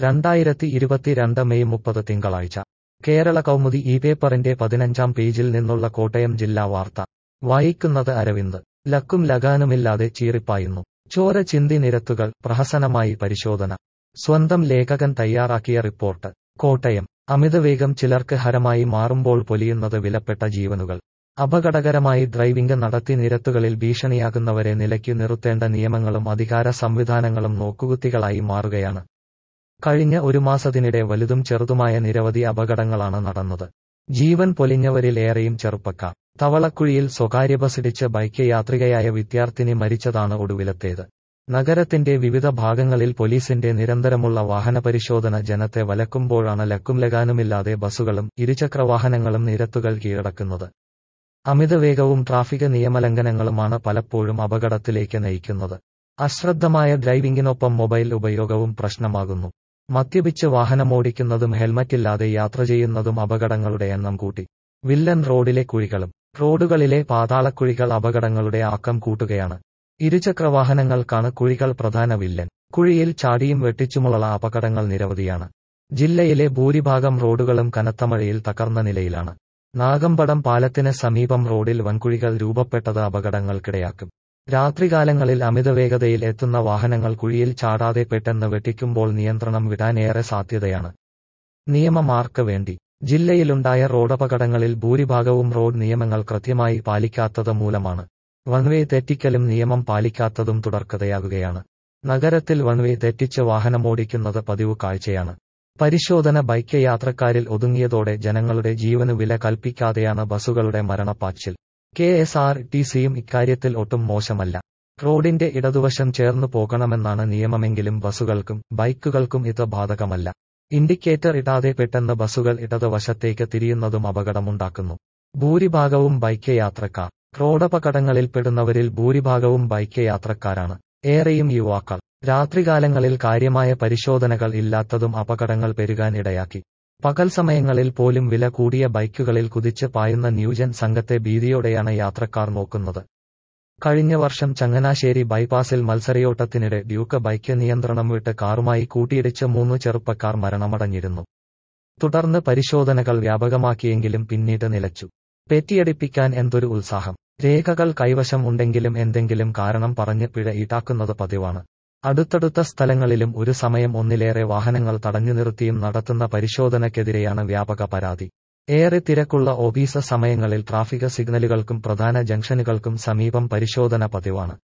രണ്ടായിരത്തി ഇരുപത്തിരണ്ട് മെയ് മുപ്പത് തിങ്കളാഴ്ച കേരള കൗമുദി ഈ പേപ്പറിന്റെ പതിനഞ്ചാം പേജിൽ നിന്നുള്ള കോട്ടയം ജില്ലാ വാർത്ത വായിക്കുന്നത് അരവിന്ദ് ലക്കും ലഗാനുമില്ലാതെ ചീറിപ്പായുന്നു ചോര ചിന്തി നിരത്തുകൾ പ്രഹസനമായി പരിശോധന സ്വന്തം ലേഖകൻ തയ്യാറാക്കിയ റിപ്പോർട്ട് കോട്ടയം അമിതവേഗം ചിലർക്ക് ഹരമായി മാറുമ്പോൾ പൊലിയുന്നത് വിലപ്പെട്ട ജീവനുകൾ അപകടകരമായി ഡ്രൈവിംഗ് നടത്തി നിരത്തുകളിൽ ഭീഷണിയാകുന്നവരെ നിലയ്ക്കു നിർത്തേണ്ട നിയമങ്ങളും അധികാര സംവിധാനങ്ങളും നോക്കുകുത്തികളായി മാറുകയാണ് കഴിഞ്ഞ ഒരു മാസത്തിനിടെ വലുതും ചെറുതുമായ നിരവധി അപകടങ്ങളാണ് നടന്നത് ജീവൻ പൊലിഞ്ഞവരിൽ ഏറെയും ചെറുപ്പക്കാർ തവളക്കുഴിയിൽ സ്വകാര്യ ബസിടിച്ച് ബൈക്ക് യാത്രികയായ വിദ്യാർത്ഥിനി മരിച്ചതാണ് ഒടുവിലത്തേത് നഗരത്തിന്റെ വിവിധ ഭാഗങ്ങളിൽ പോലീസിന്റെ നിരന്തരമുള്ള വാഹനപരിശോധന ജനത്തെ വലക്കുമ്പോഴാണ് ലക്കും ലഗാനുമില്ലാതെ ബസുകളും ഇരുചക്രവാഹനങ്ങളും നിരത്തുകൾ കീഴടക്കുന്നത് അമിതവേഗവും ട്രാഫിക് നിയമലംഘനങ്ങളുമാണ് പലപ്പോഴും അപകടത്തിലേക്ക് നയിക്കുന്നത് അശ്രദ്ധമായ ഡ്രൈവിംഗിനൊപ്പം മൊബൈൽ ഉപയോഗവും പ്രശ്നമാകുന്നു മദ്യപിച്ച് വാഹനമോടിക്കുന്നതും ഹെൽമറ്റില്ലാതെ യാത്ര ചെയ്യുന്നതും അപകടങ്ങളുടെ എണ്ണം കൂട്ടി വില്ലൻ റോഡിലെ കുഴികളും റോഡുകളിലെ പാതാളക്കുഴികൾ അപകടങ്ങളുടെ ആക്കം കൂട്ടുകയാണ് ഇരുചക്രവാഹനങ്ങൾക്കാണ് കുഴികൾ പ്രധാന വില്ലൻ കുഴിയിൽ ചാടിയും വെട്ടിച്ചുമുള്ള അപകടങ്ങൾ നിരവധിയാണ് ജില്ലയിലെ ഭൂരിഭാഗം റോഡുകളും കനത്ത മഴയിൽ തകർന്ന നിലയിലാണ് നാഗമ്പടം പാലത്തിന് സമീപം റോഡിൽ വൻകുഴികൾ രൂപപ്പെട്ടത് അപകടങ്ങൾക്കിടയാക്കും രാത്രികാലങ്ങളിൽ അമിതവേഗതയിൽ എത്തുന്ന വാഹനങ്ങൾ കുഴിയിൽ ചാടാതെ പെട്ടെന്ന് വെട്ടിക്കുമ്പോൾ നിയന്ത്രണം വിടാനേറെ സാധ്യതയാണ് നിയമമാർക്ക് വേണ്ടി ജില്ലയിലുണ്ടായ റോഡപകടങ്ങളിൽ ഭൂരിഭാഗവും റോഡ് നിയമങ്ങൾ കൃത്യമായി പാലിക്കാത്തത് മൂലമാണ് വൺവേ തെറ്റിക്കലും നിയമം പാലിക്കാത്തതും തുടർക്കഥയാകുകയാണ് നഗരത്തിൽ വൺവേ തെറ്റിച്ച് വാഹനമോടിക്കുന്നത് പതിവ് കാഴ്ചയാണ് പരിശോധന ബൈക്ക് യാത്രക്കാരിൽ ഒതുങ്ങിയതോടെ ജനങ്ങളുടെ ജീവനു വില കൽപ്പിക്കാതെയാണ് ബസുകളുടെ മരണപ്പാച്ചിൽ കെ എസ് ആർ ടി സിയും ഇക്കാര്യത്തിൽ ഒട്ടും മോശമല്ല റോഡിന്റെ ഇടതുവശം ചേർന്നു പോകണമെന്നാണ് നിയമമെങ്കിലും ബസുകൾക്കും ബൈക്കുകൾക്കും ഇത് ബാധകമല്ല ഇൻഡിക്കേറ്റർ ഇടാതെ പെട്ടെന്ന് ബസുകൾ ഇടതുവശത്തേക്ക് തിരിയുന്നതും അപകടമുണ്ടാക്കുന്നു ഭൂരിഭാഗവും ബൈക്ക് യാത്രക്കാർ റോഡപകടങ്ങളിൽപ്പെടുന്നവരിൽ ഭൂരിഭാഗവും ബൈക്ക് യാത്രക്കാരാണ് ഏറെയും യുവാക്കൾ രാത്രികാലങ്ങളിൽ കാര്യമായ പരിശോധനകൾ ഇല്ലാത്തതും അപകടങ്ങൾ പെരുകാൻ ഇടയാക്കി പകൽ സമയങ്ങളിൽ പോലും വില കൂടിയ ബൈക്കുകളിൽ കുതിച്ച് പായുന്ന ന്യൂജൻ സംഘത്തെ ഭീതിയോടെയാണ് യാത്രക്കാർ നോക്കുന്നത് കഴിഞ്ഞ വർഷം ചങ്ങനാശ്ശേരി ബൈപ്പാസിൽ മത്സരയോട്ടത്തിനിടെ ഡ്യൂക്ക് ബൈക്ക് നിയന്ത്രണം വിട്ട് കാറുമായി കൂട്ടിയിടിച്ച് മൂന്ന് ചെറുപ്പക്കാർ മരണമടഞ്ഞിരുന്നു തുടർന്ന് പരിശോധനകൾ വ്യാപകമാക്കിയെങ്കിലും പിന്നീട് നിലച്ചു പെറ്റിയടിപ്പിക്കാൻ എന്തൊരു ഉത്സാഹം രേഖകൾ കൈവശം ഉണ്ടെങ്കിലും എന്തെങ്കിലും കാരണം പറഞ്ഞ് പിഴ ഈടാക്കുന്നത് പതിവാണ് അടുത്തടുത്ത സ്ഥലങ്ങളിലും ഒരു സമയം ഒന്നിലേറെ വാഹനങ്ങൾ തടഞ്ഞു നിർത്തിയും നടത്തുന്ന പരിശോധനയ്ക്കെതിരെയാണ് വ്യാപക പരാതി ഏറെ തിരക്കുള്ള ഓഫീസ് സമയങ്ങളിൽ ട്രാഫിക് സിഗ്നലുകൾക്കും പ്രധാന ജംഗ്ഷനുകൾക്കും സമീപം പരിശോധന പതിവാണ്